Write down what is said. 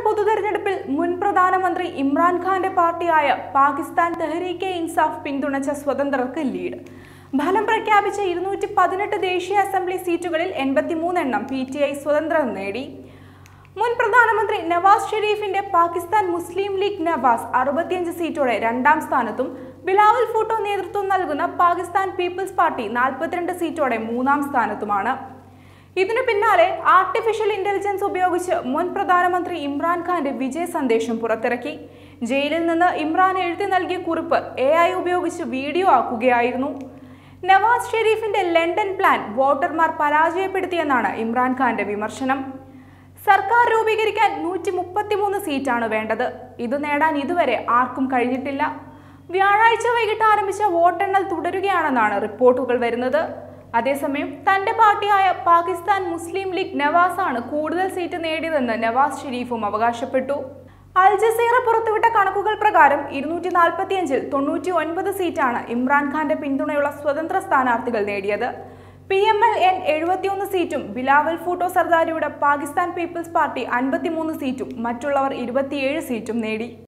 പൊതുതെരഞ്ഞെടുപ്പിൽ മുൻ പ്രധാനമന്ത്രി ഇമ്രാൻഖാന്റെ പാർട്ടിയായ പാകിസ്ഥാൻ തെഹ്രീക്കെ ഇൻസാഫ് പിന്തുണച്ച സ്വതന്ത്രർക്ക് ലീഡ് ഫലം പ്രഖ്യാപിച്ച ഇരുന്നൂറ്റി പതിനെട്ട് ദേശീയ അസംബ്ലി സീറ്റുകളിൽ എൺപത്തിമൂന്നെണ്ണം പി ടി ഐ സ്വതന്ത്രർ നേടി മുൻ പ്രധാനമന്ത്രി നവാസ് ഷെരീഫിന്റെ പാകിസ്ഥാൻ മുസ്ലിം ലീഗ് നവാസ് അറുപത്തിയഞ്ച് സീറ്റോടെ രണ്ടാം സ്ഥാനത്തും ബിലാവൽ ഭൂട്ടോ നേതൃത്വം നൽകുന്ന പാകിസ്ഥാൻ പീപ്പിൾസ് പാർട്ടി നാൽപ്പത്തിരണ്ട് സീറ്റോടെ മൂന്നാം സ്ഥാനത്തുമാണ് ഇതിനു പിന്നാലെ ആർട്ടിഫിഷ്യൽ ഇന്റലിജൻസ് ഉപയോഗിച്ച് മുൻ പ്രധാനമന്ത്രി ഇമ്രാൻഖാന്റെ വിജയ സന്ദേശം പുറത്തിറക്കി ജയിലിൽ നിന്ന് ഇമ്രാൻ എഴുതി നൽകിയ കുറിപ്പ് എ ഐ ഉപയോഗിച്ച് വീഡിയോ ആക്കുകയായിരുന്നു നവാസ് ഷെരീഫിന്റെ ലണ്ടൻ പ്ലാൻ വോട്ടർമാർ പരാജയപ്പെടുത്തിയെന്നാണ് ഇമ്രാൻഖാന്റെ വിമർശനം സർക്കാർ രൂപീകരിക്കാൻ നൂറ്റി മുപ്പത്തിമൂന്ന് സീറ്റാണ് വേണ്ടത് ഇത് നേടാൻ ഇതുവരെ ആർക്കും കഴിഞ്ഞിട്ടില്ല വ്യാഴാഴ്ച വൈകിട്ട് ആരംഭിച്ച വോട്ടെണ്ണൽ തുടരുകയാണെന്നാണ് റിപ്പോർട്ടുകൾ വരുന്നത് അതേസമയം തന്റെ പാർട്ടിയായ പാകിസ്ഥാൻ മുസ്ലിം ലീഗ് നവാസാണ് കൂടുതൽ സീറ്റ് നേടിയതെന്ന് നവാസ് ഷെരീഫും അവകാശപ്പെട്ടു അൽ ജസീറ പുറത്തുവിട്ട കണക്കുകൾ പ്രകാരം ഇരുന്നൂറ്റി നാൽപ്പത്തിയഞ്ചിൽ തൊണ്ണൂറ്റി ഒൻപത് സീറ്റാണ് ഇമ്രാൻഖാന്റെ പിന്തുണയുള്ള സ്വതന്ത്ര സ്ഥാനാർത്ഥികൾ നേടിയത് പി എം എൽ എൻ എഴുപത്തിയൊന്ന് സീറ്റും ബിലാവൽ ഫൂട്ടോ സർദാരിയുടെ പാകിസ്ഥാൻ പീപ്പിൾസ് പാർട്ടി അൻപത്തിമൂന്ന് സീറ്റും മറ്റുള്ളവർ ഇരുപത്തിയേഴ് സീറ്റും നേടി